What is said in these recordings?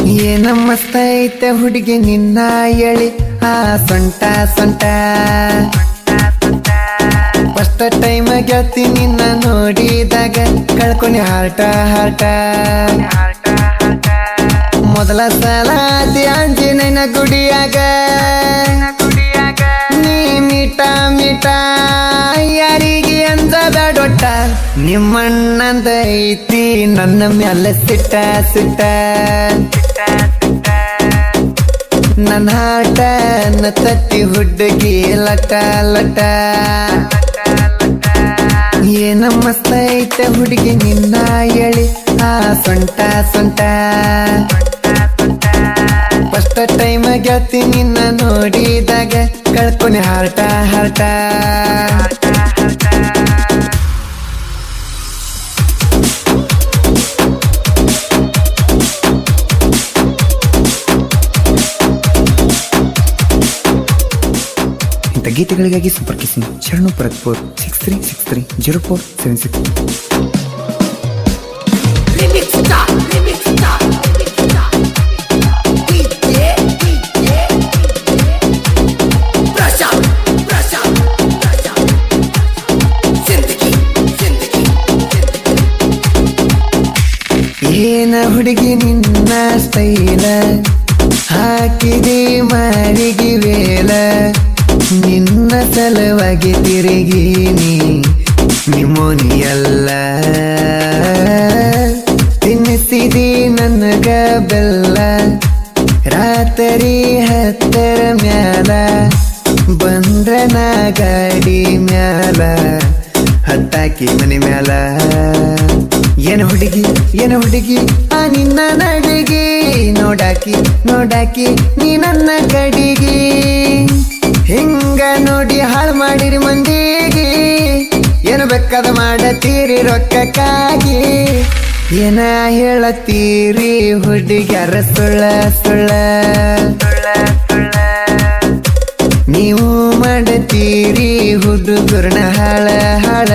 ಏನ ಮಸ್ತ ಐತೆ ಹುಡುಗಿ ನಿನ್ನ ಎಳಿ ಆ ಸೊಂಟ ಸೊಂಟ ಫಸ್ಟ್ ಟೈಮ್ ಗೆಳತಿ ನಿನ್ನ ನೋಡಿದಾಗ ಕಳ್ಕೊನಿ ಹಾರ್ಟ ಹಾರ್ಟ ಮೊದಲ ಸಲ ಅದಿ ಆಂಜನೇಯನ ಗುಡಿಯಾಗ ನೀ ಮೀಟ ಮೀಟ ಯಾರಿಗೆ ಅಂದ ಬೇಡೊಟ್ಟ ನಿಮ್ಮಣ್ಣಂದ ಐತಿ ನನ್ನ ಮ್ಯಾಲ ಸಿಟ್ಟ ಸಿಟ್ಟ ನನ್ನ ಹಾಟ ತತ್ತಿ ಹುಡುಗಿ ಲಟ ಲಟ ಏನ ಮಸ್ತ ಐತೆ ಹುಡುಗಿ ನಿನ್ನ ಎಳಿ ಆ ಸೊಂಟ ಸೊಂಟ ಫಸ್ಟ್ ಟೈಮ್ ಗೆಳತಿ ನಿನ್ನ ನೋಡಿದಾಗ ಕಳ್ಕೊನಿ ಹಾರ್ಟ ಹಾರ್ಟ ಇಂಥ ಗೀತೆಗಳಿಗಾಗಿ ಸಂಪರ್ಕಿಸಿ Sharanu Paratpur six three six three zero four seven six Remix star, remix star, remix star. DJ, DJ, brush up, brush up, brush up. Zindagi, zindagi, zindagi. ಏನ ಹುಡುಗಿ ನಿನ್ನ ಸ್ಟೈಲ ಹಾಕಿದೆ ಮಾರಿಗೆ ವೇಲ ನಿನ್ನ ಸಲುವಾಗಿ ತಿರುಗೀನಿ ನಿಮೋನಿಯಲ್ಲ ತಿನ್ನಿಸಿದಿ ನನಗ ಬೆಲ್ಲ ರಾತ್ರಿ ಹತ್ತರ ಮ್ಯಾಲ ಬಂದ್ರ ನಾ ಗಾಡಿ ಮ್ಯಾಲ ಹತ್ತಾಕಿ ಮನೆ ಮ್ಯಾಲ ಏನ ಹುಡುಗಿ ಏನ ಹುಡುಗಿ ಆ ನಿನ್ನ ನಡಿಗೆ ನೋಡಾಕಿ ನೋಡಾಕಿ ನೀ ನನ್ನ ಕಡಿಗೆ ಹಿಂಗ ನೋಡಿ ಹಾಳು ಮಾಡಿರಿ ಮಂದಿಗೆ ಏನು ಬೇಕಾದ ಮಾಡತೀರಿ ರೊಕ್ಕಕ್ಕಾಗಿ ಏನ ಹೇಳತ್ತೀರಿ ಹುಡುಗ್ಯಾರ ಸುಳ್ಳ ಸುಳ್ಳ ನೀವು ಮಾಡತೀರಿ ಹುಡುಗರನ ಹಾಳ ಹಾಳ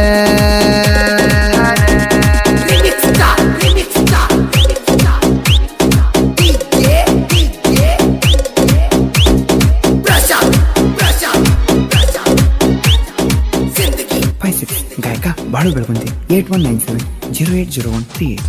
Remix star, remix star, remix star. DJ, DJ, brush up, brush up, brush up. Zindagi. Five six ಗಾಯಕ Balu Belagundi eight one nine seven zero eight zero one three eight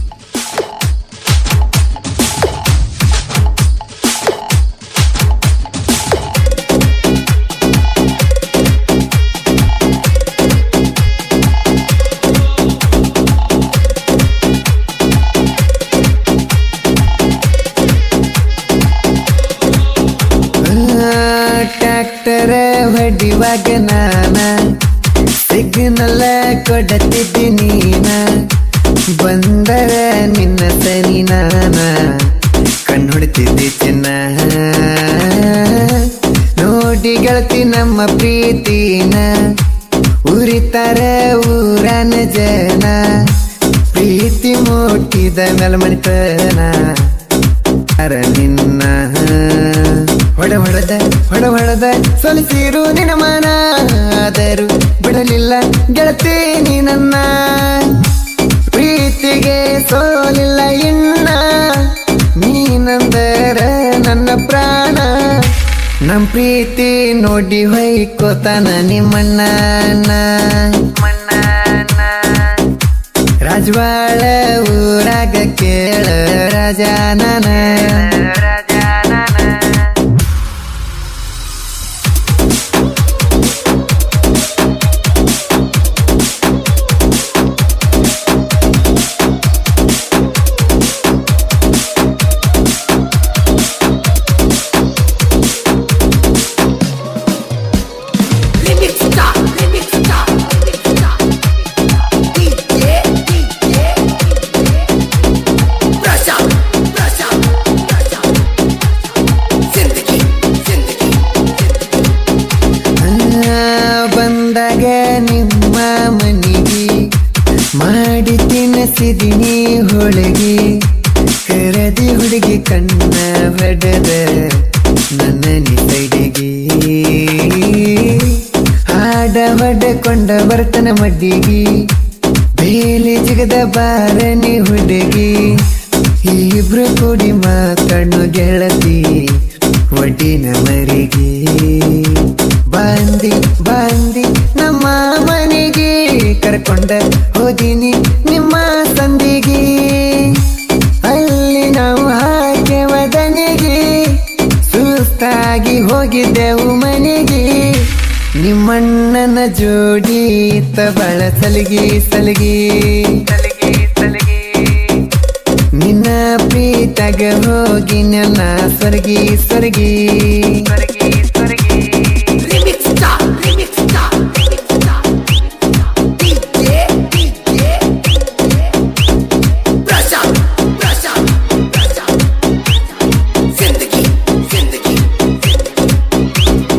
tractor ಹೊಡಿವಾಗ ನಾನ ಸಿಗ್ನಲ್ ಕೊಡತಿದ್ದಿ ನೀನ ಬಂದರ ನಿನ್ನ ಸರಿ ನಾನ ಕಣ್ಣು ಹೊಡಿತಿದ್ದಿ ಚಿನ್ನ ನೋಡಿ ಗೆಳತಿ ನಮ್ಮ ಪ್ರೀತಿನ ಉರಿತಾರ ಊರನ ಜನ ಪ್ರೀತಿ ಮುಟ್ಟಿದ ಮೇಲ್ಮಣಿತನ ಅರ ನಿನ್ನ ಹೊಡ ಹೊಡೆದ ಹೊಡ ಹೊಡೆದ ಸೊಲಿಸಿರು ನಿನ್ನ ಮನ ಆದರೂ ಬಿಡಲಿಲ್ಲ ಗೆಳತಿ ನೀ ನನ್ನ ಪ್ರೀತಿಗೆ ಸೋಲಿಲ್ಲ ಇನ್ನ ನೀನಂದರ ನನ್ನ ಪ್ರಾಣ ನಮ್ ಪ್ರೀತಿ ನೋಡಿ ಹೊಯ್ಕೋತಾನ ನಿಮ್ಮಣ್ಣ ರಾಜವಾಳ ಊರಾಗ ಕೇಳ ರಾಜಾನನ Remix star, remix star, remix star. DJ, DJ, brush up, brush up, brush up. Zindagi, zindagi, zindagi. ಆ, ಬಂದಾಗ ನಿಮ್ಮ ಮನಿಗೆ ಮಾಡಿ ತಿನ್ನಿಸಿದಿನಿ ಹೋಳಿಗೆ ಕರದಿ ಹುಡುಗಿ ಕಣ್ಣ ಹೊಡೆದ ನನ್ನ ನಿಸೈಡಿಗೆ ಹಾಡ ಹೊಡೆಕೊಂಡ ಬರ್ತನ ಮಡ್ಡಿಗೆ ಬೇಲಿ ಜಿಗದ ಬಾರನಿ ಹುಡುಗಿ ಈ ಇಬ್ರು ಕೂಡಿ ಮಾತಣ್ಣು ಗೆಳತಿ ಒಡ್ಡಿನ ಮರಿಗೆ ಬಂದಿ ಬಂದಿ ನಮ್ಮ ಮನೆಗೆ ಕರ್ಕೊಂಡ ಹೋದಿನಿ ನಿಮ್ಮ ಸಂದಿಗೆ ಅಲ್ಲಿ ನಾವು ಹಾಗೆ ವದನೆಗೆ ಸುಸ್ತಾಗಿ ಹೋಗಿದ್ದೆವು ಮನೆಗೆ ನಿಮ್ಮಣ್ಣನ ಜೋಡಿ ತಬಳ ಸಲಿಗೆ ಸಲಿಗೆ ಸಲಿಗೆ ಸಲಿಗೆ ನಿನ್ನ ಪ್ರೀತಗ ಹೋಗಿ ನನ್ನ ಸ್ವರ್ಗಿ ಸ್ವರ್ಗಿ ಸ್ವರ್ಗಿ ಸ್ವರ್ಗಿ Remix star, remix star, remix star. DJ, DJ. Prashant, Prashant, Prashant. Zindagi, Zindagi, Zindagi.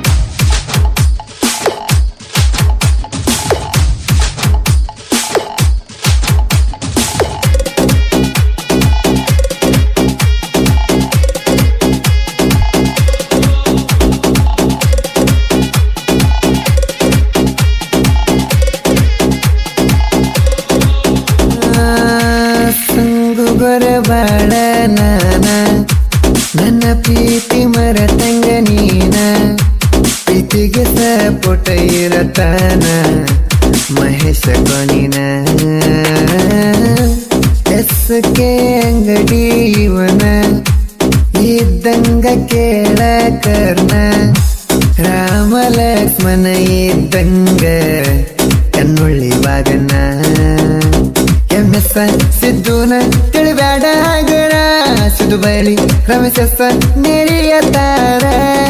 ಸಂಗುಗೊರ ಬಾಳ ನಾನ ನನ್ನ ಪ್ರೀತಿ ಮರತಂಗ ನೀನ ಪ್ರೀತಿಗೆ ಸಪೋಟ ಇರತಾನ ಮಹೇಶ ಕೊನಿನ ಎಸ್ ಕೆ ಅಂಗಡಿ ಇವನ ಇದ್ದಂಗ ಕೇಳ ಕರ್ಣ ರಾಮ ಲಕ್ಷ್ಮಣ ಇದ್ದಂಗ ಕಣ್ಣುಳ್ಳಿ ಬಾಗನ ಎಮ್ಮೆಸ್ಸ ಸಿದ್ದುನ ತಿಳಿಬ್ಯಾಡ ಆಗರ ಸಿದ್ದು ಬಯಲಿ ರಮೇಶಸ್ಸ ನೆರೆಯ ತಾರ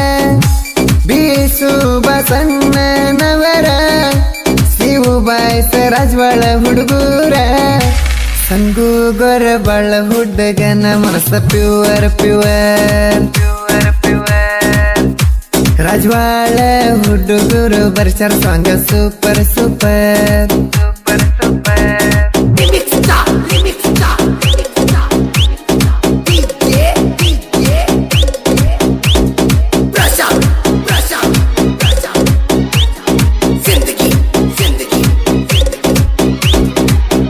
ಬೀಸು ಬಸಣ್ಣನವರ ಶಿವು ಬಾಯ್ಸ ರಾಜವಾಳ ಹುಡುಗೂರ ಸಂಗು ಗೊರ ಬಾಳ ಹುಡುಗನ ಮನಸ್ಸ ಪ್ಯೂವರ್ ಪ್ಯೂವರ್ ಪ್ಯೂವರ್ ಪ್ಯೂವರ್ ರಾಜವಾಳ ಹುಡುಗರು ಬರ್ಚಾರ ಸಾಂಗ super super super super Remix star, remix star, remix star. DJ, DJ. Prashant, Prashant, Prashant. Zindagi, Zindagi, Zindagi.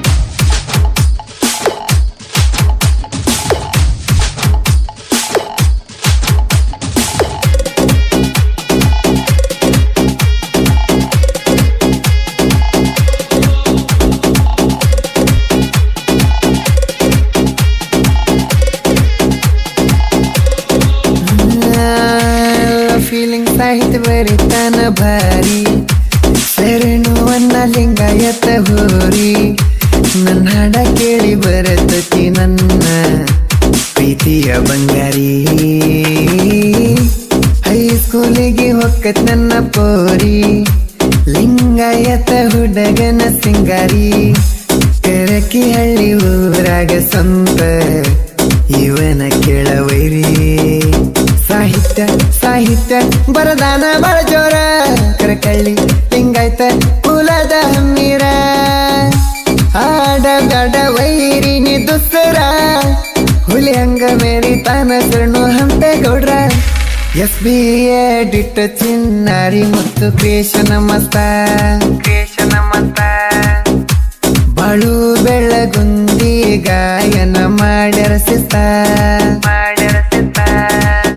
Feeling ಸಾಹಿತ್ಯ ಬರಿತಾನ ಭಾರಿ ಶರಣುವನ್ನ ಲಿಂಗಾಯತ ಹೋರಿ ನನ್ನ ಹಾಡ ಕೇಳಿ ಬರತತಿ ನನ್ನ ಪ್ರೀತಿಯ ಬಂಗಾರಿ ಹೈಸ್ಕೂಲಿಗೆ ಹೊಕ್ಕತ್ ನನ್ನ ಪೋರಿ ಲಿಂಗಾಯತ ಹುಡುಗನ ಸಿಂಗಾರಿ ಕರಕಿ ಹಳ್ಳಿ ಊರಾಗ ಸಂತ ಇವನ ಕೆಳವೈರಿ ಸಾಹಿತ್ಯ ಸಾಹಿತ್ಯ ಬರದಾನ ಬಳ ಜೋರ ಕರಕಳ್ಳಿ ಲಿಂಗಾಯ್ತ ಕುಲದ ಹಮ್ಮೀರ ಆಡ ಗಡ ವೈರಿ ನಿ ದುಸ್ಸರ ಹುಲಿ ಹಂಗ ಮೇರಿ ತಾನ ಶರಣು ಹಂಪೆ ಗೌಡ್ರ ಎಸ್ ಬಿ ಎಡಿಟ್ ಚಿನ್ನಾರಿ ಮತ್ತು ಕ್ರಿಯೇಷನ್ ಮಸ್ತ ಕ್ರಿಯೇಷನ್ ಮಸ್ತ ಬಾಳು ಬೆಳಗುಂದಿ ಗಾಯನ ಮಾಡ್ಯಾರ ಸಿಸ್ತ